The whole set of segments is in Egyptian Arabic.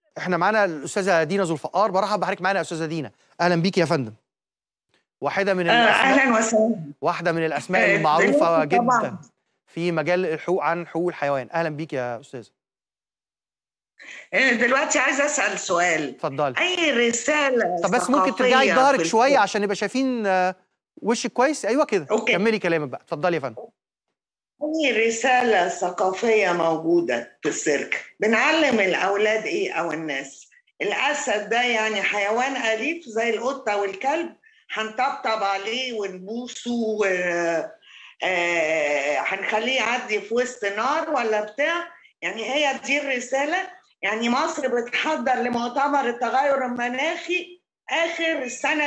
احنا معانا الاستاذه دينا ذو الفقار برحب بحضرتك معانا يا استاذه دينا اهلا بيك يا فندم واحده من آه، الاسماء اهلا وسهلا واحده من الاسماء آه، المعروفه دلوقتي طبعاً. جدا في مجال الحقوق عن حقوق الحيوان اهلا بيك يا استاذه آه، دلوقتي عايزه اسال سؤال اتفضلي اي رساله طب بس ممكن ترجعي ثقافية ظهرك في شويه الكون؟ عشان نبقى شايفين آه، وشك كويس ايوه كده أوكي. كملي كلامك بقى اتفضلي يا فندم اي رساله ثقافيه موجوده في السيرك بنعلم الاولاد ايه او الناس الاسد ده يعني حيوان اليف زي القطه والكلب هنطبطب عليه ونبوسه و آه، هنخليه يعدي في وسط نار ولا بتاع يعني هي دي الرساله يعني مصر بتحضر لمؤتمر التغير المناخي اخر سنه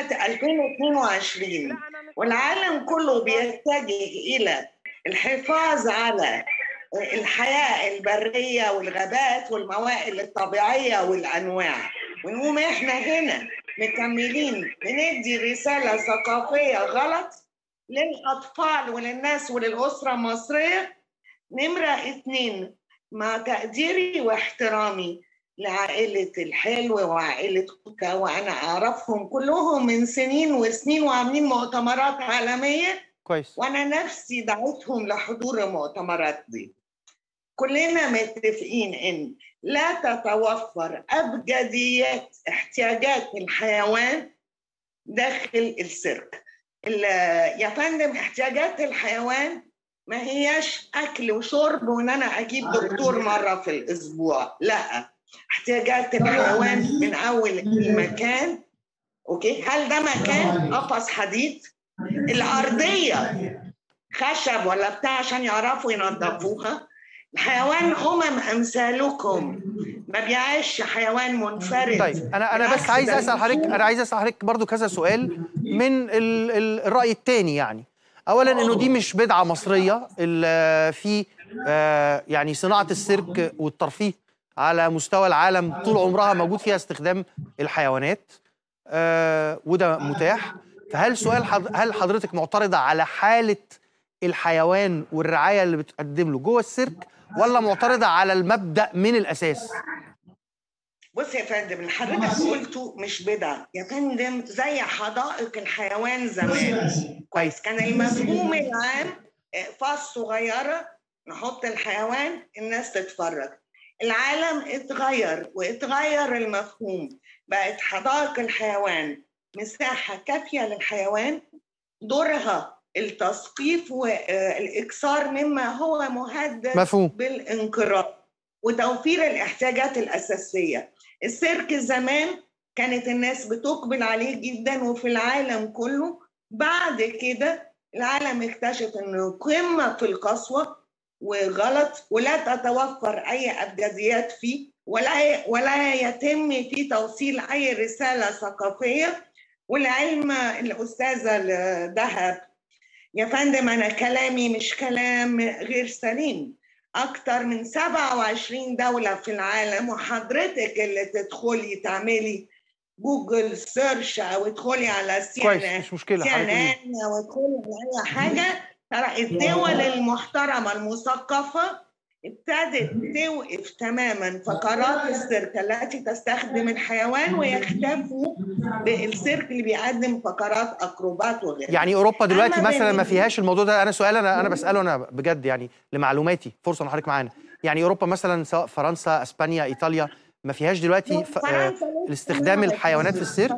2022 والعالم كله بيتجه الى الحفاظ على الحياة البرية والغابات والموائل الطبيعية والأنواع ونقوم إحنا هنا مكملين بندي رسالة ثقافية غلط للأطفال وللناس وللأسرة المصرية نمرة اتنين مع تقديري واحترامي لعائلة الحلو وعائلة كوكا وأنا أعرفهم كلهم من سنين وسنين وعاملين مؤتمرات عالمية كويس وانا نفسي دعوتهم لحضور المؤتمرات دي كلنا متفقين ان لا تتوفر ابجديات احتياجات الحيوان داخل السيرك ال- يا فندم احتياجات الحيوان ما هياش اكل وشرب وان انا اجيب دكتور مره في الاسبوع لا احتياجات الحيوان من اول المكان اوكي هل ده مكان قفص حديد الارضيه خشب ولا بتاع عشان يعرفوا ينظفوها الحيوان امم امثالكم ما بيعيش حيوان منفرد طيب انا انا بس بالعكس عايز ده اسال حضرتك انا عايز اسال حضرتك برضو كذا سؤال من ال ال الراي الثاني يعني اولا انه دي مش بدعه مصريه ال- في آه، يعني صناعه السيرك والترفيه على مستوى العالم طول عمرها موجود فيها استخدام الحيوانات آه، وده متاح فهل سؤال حض... هل حضرتك معترضه على حاله الحيوان والرعايه اللي بتقدم له جوه السيرك ولا معترضه على المبدا من الاساس بص يا فندم اللي حضرتك قلته مش بدعه يا فندم زي حدائق الحيوان زمان كويس كان المفهوم العام آه، فاس صغيره نحط الحيوان الناس تتفرج العالم اتغير واتغير المفهوم بقت حدائق الحيوان مساحه كافيه للحيوان دورها التثقيف والاكثار مما هو مهدد مفهوم بالانقراض وتوفير الاحتياجات الأساسية السيرك زمان كانت الناس بتقبل عليه جدا وفي العالم كله بعد كده العالم اكتشف انه قمة في القسوة وغلط ولا تتوفر اي ابجديات فيه ولا ولا يتم فيه توصيل اي رسالة ثقافية والعلم الاستاذة دهب يا فندم انا كلامي مش كلام غير سليم أكتر من 27 دولة في العالم وحضرتك اللي تدخلي تعملي جوجل سيرش أو تدخلي على سي كويس ان مش مشكله سي ان حضرتك قولي. ان أو تدخلي على أي حاجة ترى الدول المحترمة المثقفة ابتدت توقف تماما فقرات السيرك التي تستخدم الحيوان ويكتفوا بالسيرك اللي بيقدم فقرات أكروبات وغيرها يعني اوروبا دلوقتي أما مثلا ما بالنسبة- فيهاش الموضوع ده انا سؤال انا انا بساله انا بجد يعني لمعلوماتي فرصه ان حضرتك معانا يعني اوروبا مثلا سواء فرنسا اسبانيا ايطاليا ما فيهاش دلوقتي ف... آه، فرنسا لسه الاستخدام منعت الحيوانات في السيرك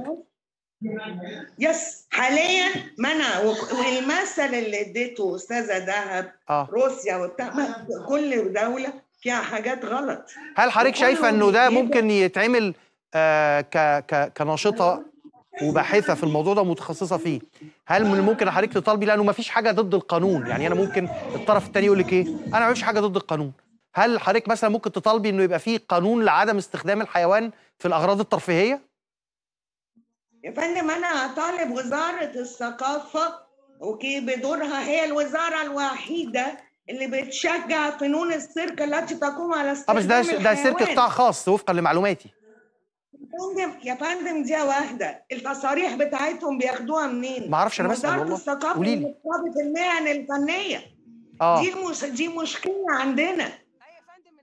يس حاليا منع وك- والمثل اللي اديته استاذه دهب اه روسيا وبتاع ما- كل دوله فيها حاجات غلط هل حضرتك وكله شايفه انه ده بيبقى- ممكن يتعمل آه ك... ك... كناشطه وباحثه في الموضوع ده متخصصه فيه هل من الممكن حضرتك تطالبي لانه ما فيش حاجه ضد القانون يعني انا ممكن الطرف الثاني يقول لك ايه انا ما بعملش حاجه ضد القانون هل حضرتك مثلا ممكن تطالبي انه يبقى فيه قانون لعدم استخدام الحيوان في الاغراض الترفيهيه يا فندم انا طالب وزاره الثقافه اوكي بدورها هي الوزاره الوحيده اللي بتشجع فنون السيرك التي تقوم على اه استخدام بس ده ده سيرك الحيوان. قطاع خاص وفقا لمعلوماتي يا فندم يا فندم دي واحده التصاريح بتاعتهم بياخدوها منين؟ ما اعرفش انا بسال وزاره والله الثقافه قولي لي مرتبط المهن الفنيه اه دي مش دي مشكله عندنا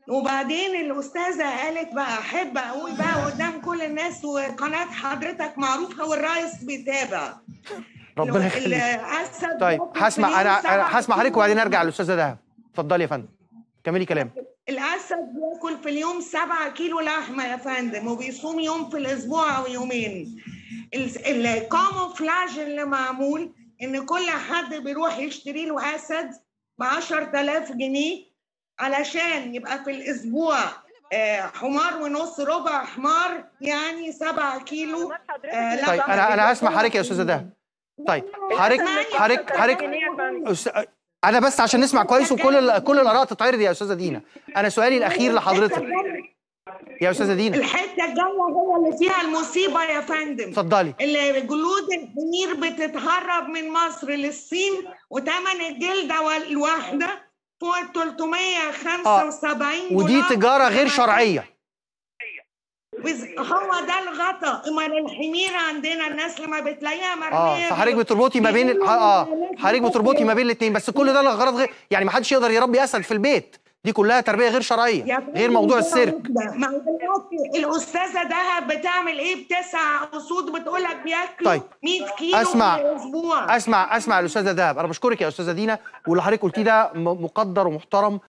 وبعدين الاستاذه قالت بقى احب اقول بقى قدام كل الناس وقناه حضرتك معروفه والرئيس بيتابع ربنا ال- يخليك الاسد طيب بياكل في هسمع اليوم انا سبعة انا هسمع حضرتك كيلو. وبعدين ارجع للاستاذه دهب اتفضلي يا فندم كملي كلام الاسد بياكل في اليوم سبعة كيلو لحمه يا فندم وبيصوم يوم في الاسبوع او يومين ال- الكاموفلاج اللي معمول ان كل حد بيروح يشتري له اسد ب 10000 جنيه علشان يبقى في الاسبوع آه، حمار ونص ربع حمار يعني 7 كيلو آه، طيب لحمة. انا انا هسمع حضرتك يا استاذه دهب طيب حضرتك حضرتك حضرتك أس- انا بس عشان نسمع كويس وكل ال- كل الاراء تتعرض يا استاذه دينا انا سؤالي الاخير لحضرتك يا استاذه دينا الحته الجايه هي اللي فيها المصيبه يا فندم اتفضلي اللي جلود الحمير بتتهرب من مصر للصين وثمن الجلده الواحده فوق ال 375 ودي دولار. تجاره غير شرعيه بز- هو ده الغطا امال الحمير عندنا الناس لما بتلاقيها مرميه اه فحضرتك بتربطي ما بين ال- اه حضرتك بتربطي ما بين الاثنين بس كل ده لغرض غير يعني ما حدش يقدر يربي اسد في البيت دي كلها تربيه غير شرعيه يا غير موضوع فندم السيرك ده ما هو دلوقتي الاستاذه دهب بتعمل ايه بتسع اسود بتقول لك بياكلوا طيب. 100 كيلو أسمع. في الاسبوع اسمع اسمع الاستاذه دهب انا بشكرك يا استاذه دينا واللي حضرتك قلتيه ده م- مقدر ومحترم